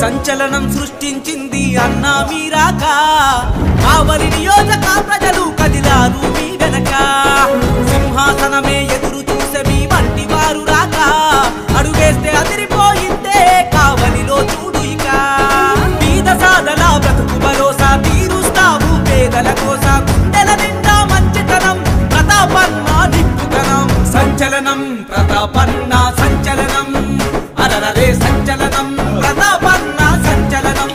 సంచలనం సృష్టించింది అన్నా మీరాక కావలి నియోజక ప్రజలు కదిలారు మీ వెనక సింహాసనమే ఎదురు చూసే మీ వంటి వారు రాక అడుగేస్తే అదిరిపోయిందే కావలిలో చూడు ఇక బీద సాదల బ్రతుకు భరోసా తీరుస్తావు పేదల కోస గుండెల నిండా మంచితనం ప్రతాపన్న దిక్కుతనం సంచలనం ప్రతాపన్న సంచలనం అరరరే సంచలనం ప్రతాపన్న సంచలనం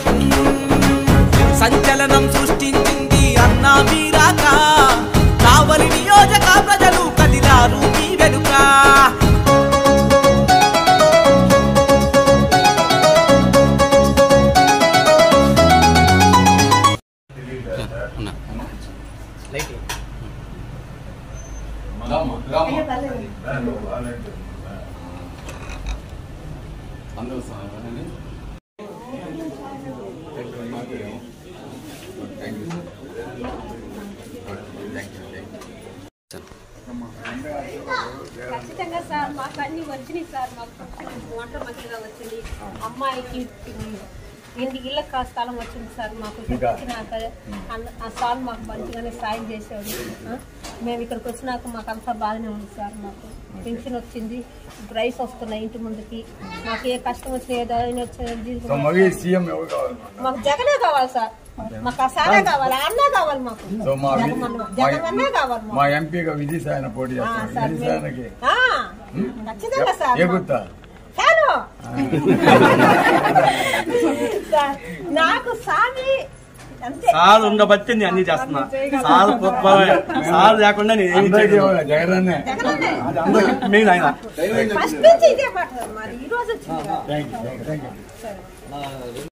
సంచలనం సృష్టించింది అన్నా మీరాక కావలి నియోజక ప్రజలు కదిలారు మీ వెనుక ఖచ్చితంగా సార్ మాకు అన్ని వచ్చినాయి సార్ మాకు ఫంక్షన్ వంట మంచిగా వచ్చింది అమ్మాయికి ఇంటి ఇళ్ళకి స్థలం వచ్చింది సార్ మాకు వచ్చినాక అన్న- ఆ సార్ మాకు మంచిగానే సాయం చేశాడు ఆ? మేము ఇక్కడికి వచ్చినాక మాకు అంతా బాగానే ఉంది సార్ మాకు పెన్షన్ వచ్చింది రైస్ వస్తున్నాయి ఇంటి ముందుకి మాకు ఏ కష్టం వచ్చినా ఏదైనా వచ్చినది సో మళ్ళీ సీఎం ఎవరు కావాలి మాకు జగనే కావాలి సార్ మాకు ఆ సారే కావాలి ఆ అన్నే కావాలి మాకు సో మా వి- జగమన్న- జగనన్నే కావాలి మాకు మా ఎంపీగా విజయసాయన పోటీ ఆ, చేస్తాను సార్ విజయసాయనకి మేము- ఆ, ఖచ్చితంగా సార్ ఏ గుర్తా కాను సార్, నాకు సామి అంతే సార్ ఉండబట్టి నేను అన్ని చేస్తున్నా సార్ గొప్పవే. సార్ లేకుండా నేను ఏమి అందరికీ చేయను ఇవ్వాలి, జగనన్నే జగనన్నే. అది అందరికీ మెయిన్ ఆయన ఫస్ట్ నుంచి ఇదే మాట మరి ఈ రోజు వచ్చింది కదా. Thank you thank you thank you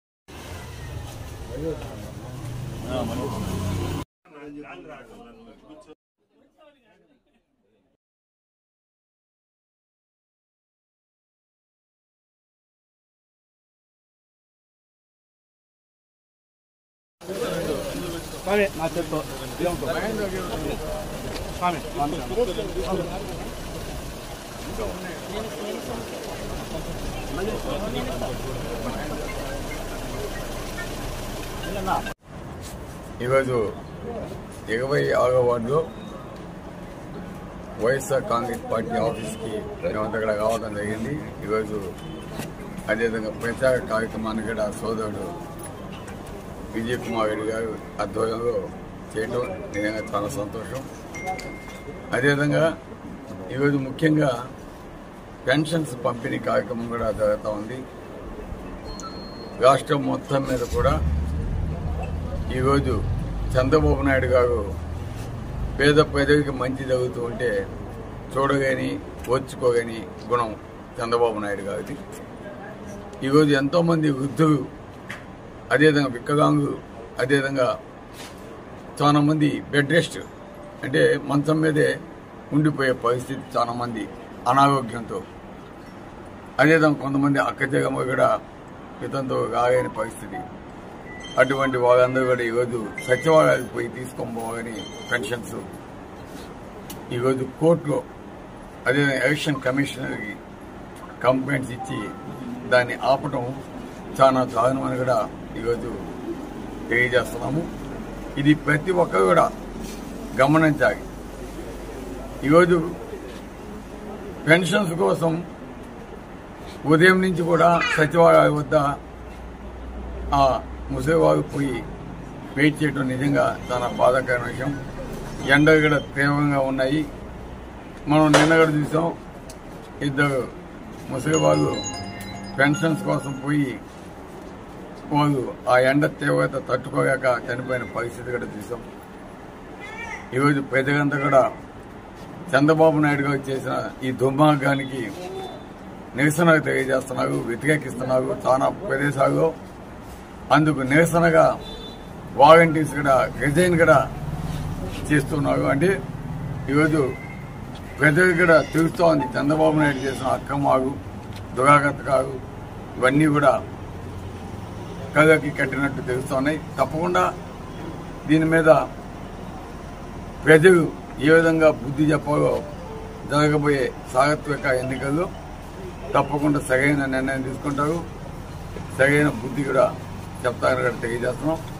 స్వామి నా చేత్తో దేవునితో. స్వామి ఈరోజు ఇరవై ఆరో వార్డులో వైఎస్ఆర్ కాంగ్రెస్ పార్టీ ఆఫీస్కి మేమంతా ఇక్కడ రావడం జరిగింది ఈరోజు అదేవిధంగా ప్రచార కార్యక్రమాన్ని కూడా సోదరుడు విజయ్ కుమార్ రెడ్డి గారు ఆధ్వర్యంలో చేయడం నిజంగా చాలా సంతోషం అదేవిధంగా ఈరోజు ముఖ్యంగా పెన్షన్స్ పంపిణీ కార్యక్రమం కూడా జరుగుతూ ఉంది రాష్ట్రం మొత్తం మీద కూడా ఈరోజు చంద్రబాబు నాయుడు గారు పేద ప్రజలకి మంచి జరుగుతూ ఉంటే చూడగాని ఓర్చుకోగాని గుణం చంద్రబాబు నాయుడు గారిది ఈరోజు ఎంతోమంది వృద్ధులు అదేవిధంగా వికలాంగులు అదేవిధంగా చాలా మంది బెడ్ రెస్ట్ అంటే మంచం మీదే ఉండిపోయే పరిస్థితి చాలా మంది అనారోగ్యంతో అదేవిధంగా కొంతమంది అక్కజగమ్మ కూడా ఇతంతో కాగని పరిస్థితి అటువంటి వాళ్ళందరూ కూడా ఈరోజు సచివాలయాలకు పోయి తీసుకొని పోవాలని పెన్షన్స్ ఈరోజు కోర్టులో అదే ఎలక్షన్ కమిషనర్కి కంప్లైంట్స్ ఇచ్చి దాన్ని ఆపటం చాలా దారుణమని కూడా ఈరోజు తెలియజేస్తున్నాము ఇది ప్రతి ఒక్కరు కూడా గమనించాలి ఈరోజు పెన్షన్స్ కోసం ఉదయం నుంచి కూడా సచివాలయం వద్ద ఆ ముసలివారు పోయి వెయిట్ చేయడం నిజంగా చాలా బాధాకరమైన విషయం ఎండలు కూడా తీవ్రంగా ఉన్నాయి మనం నిన్న కూడా చూసాం ఇద్దరు ముసలివాళ్ళు పెన్షన్స్ కోసం పోయి వాళ్ళు ఆ ఎండ తీవ్రత తట్టుకోలేక చనిపోయిన పరిస్థితి కూడా చూసాం ఈరోజు ప్రజలంతా కూడా చంద్రబాబు నాయుడు గారు చేసిన ఈ దుర్మార్గానికి నిరసన తెలియజేస్తున్నారు వ్యతిరేకిస్తున్నారు చాలా ప్రదేశాల్లో అందుకు నిరసనగా వాలంటీర్స్ కూడా రిజైన్ కూడా చేస్తున్నారు అంటే ఈరోజు ప్రజలు కూడా తెలుస్తూ ఉంది చంద్రబాబు నాయుడు చేసిన అక్రమాలు దురాగతకాలు ఇవన్నీ కూడా కథకి కట్టినట్టు తెలుస్తున్నాయి తప్పకుండా దీని మీద ప్రజలు ఏ విధంగా బుద్ధి చెప్పాలో జరగబోయే సాగత్విక ఎన్నికల్లో తప్పకుండా సరైన నిర్ణయం తీసుకుంటారు సరైన బుద్ధి కూడా చెప్తారని కూడా తెలియజేస్తున్నాం